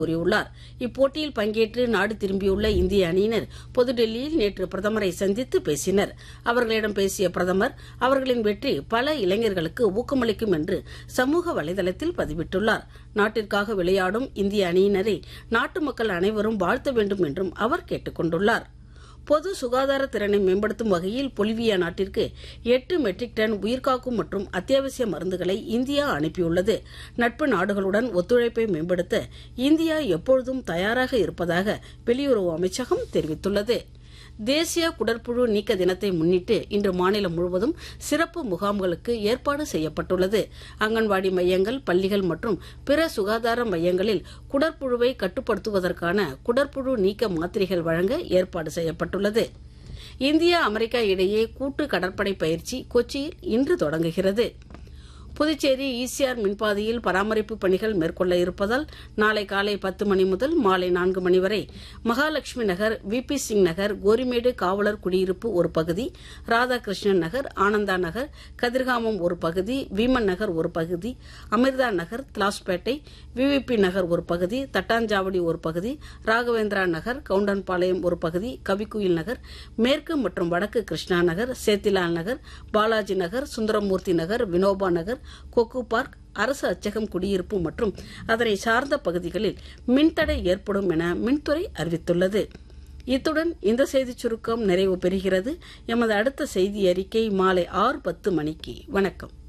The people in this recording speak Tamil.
கூறியுள்ளார் இப்போட்டியில் பங்கேற்று நாடு திரும்பியுள்ள இந்திய அணியினர் புதுடெல்லியில் நேற்று பிரதமரை சந்தித்து பேசினர் அவர்களிடம் பேசிய பிரதமர் அவர்களின் வெற்றி பல இளைஞர்களுக்கு ஊக்கமளிக்கும் என்று சமூக வலைதளத்தில் பதிவிட்டுள்ளார் நாட்டிற்காக விளையாடும் இந்திய அணியினரை நாட்டு மக்கள் அனைவரும் வாழ்த்த வேண்டும் என்றும் அவர் கேட்டுக் கொண்டுள்ளார் பொது சுகாதார திறனை மேம்படுத்தும் வகையில் பொலிவியா நாட்டிற்கு எட்டு மெட்ரிக் டன் உயிர்காக்கும் மற்றும் அத்தியாவசிய மருந்துகளை இந்தியா அனுப்பியுள்ளது நட்பு நாடுகளுடன் ஒத்துழைப்பை மேம்படுத்த இந்தியா எப்பொழுதும் தயாராக இருப்பதாக வெளியுறவு அமைச்சகம் தெரிவித்துள்ளது தேசிய குடற்புழு நீக்க தினத்தை முன்னிட்டு இன்று மாநிலம் முழுவதும் சிறப்பு முகாம்களுக்கு ஏற்பாடு செய்யப்பட்டுள்ளது அங்கன்வாடி மையங்கள் பள்ளிகள் மற்றும் பிற சுகாதார மையங்களில் குடற்புழுவை கட்டுப்படுத்துவதற்கான குடற்புழு நீக்க மாத்திரைகள் வழங்க ஏற்பாடு செய்யப்பட்டுள்ளது இந்தியா அமெரிக்கா இடையே கூட்டு கடற்படை பயிற்சி கொச்சியில் இன்று தொடங்குகிறது புதுச்சேரி ஈசிஆர் மின்பாதையில் பராமரிப்பு பணிகள் மேற்கொள்ள இருப்பதால் நாளை காலை பத்து மணி முதல் மாலை நான்கு மணி வரை மகாலட்சுமி நகர் வி பி சிங் நகர் கோரிமேடு காவலர் குடியிருப்பு ஒரு பகுதி ராதாகிருஷ்ணன் நகர் ஆனந்தா நகர் கதிர்காமம் ஒரு பகுதி வீமன் நகர் ஒரு பகுதி அமிர்தா நகர் திலாஸ்பேட்டை விவிபி நகர் ஒரு பகுதி தட்டாஞ்சாவடி ஒரு பகுதி ராகவேந்திரா நகர் கவுண்டன்பாளையம் ஒரு பகுதி கவிக்குயில் நகர் மேற்கு மற்றும் வடக்கு கிருஷ்ணா நகர் சேத்திலால் நகர் பாலாஜி நகர் சுந்தரமூர்த்தி நகர் வினோபா நகர் கொக்கு பார்க் அரசு அச்சகம் குடியிருப்பு மற்றும் அதனை சார்ந்த பகுதிகளில் மின்தடை ஏற்படும் என மின்துறை அறிவித்துள்ளது இத்துடன் இந்த செய்திச் சுருக்கம் நிறைவு பெறுகிறது எமது அடுத்த செய்தி அறிக்கை மாலை ஆறு பத்து மணிக்கு வணக்கம்